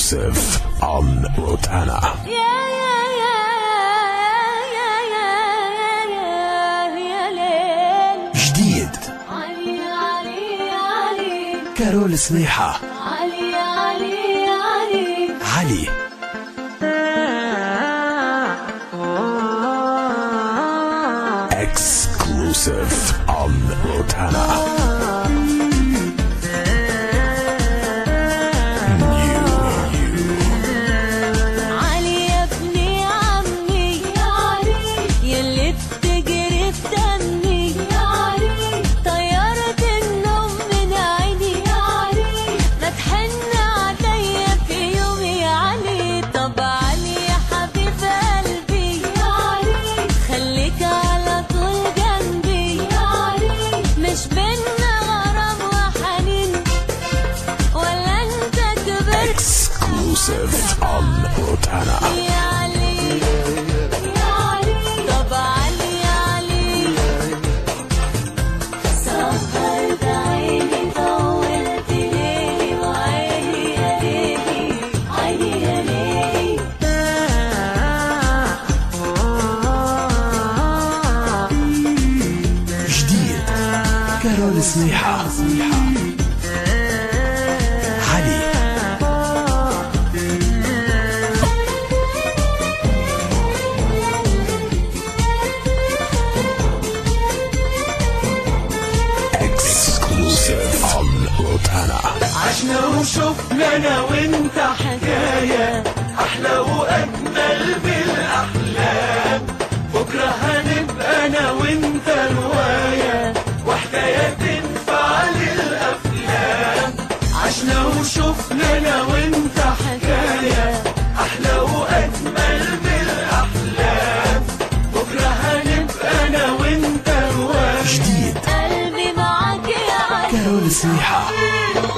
Exclusive on Rotana. جديد كارول سميحة علي Exclusive on Rotana. New, new. علي يا ابني عمي يا علي يلي بتجري في دمي يا علي طيرت النوم من عيني يا علي ما تحن عليا في يومي يا علي طب علي يا حبيب قلبي يا علي خليك على طول جنبي يا علي مش بينا غرام وحنين ولا انت كبرت Exclusive on Rotana. يا علي يا علي طب علي يا علي سهرت عيني طولت ليلي وعيني يا ليلي عيني يا ليلي جديد كارول سميحة علي Exclusive on Rotana. عشنا وشفنا انا وانت حكاية احلى واجمل بالاحلام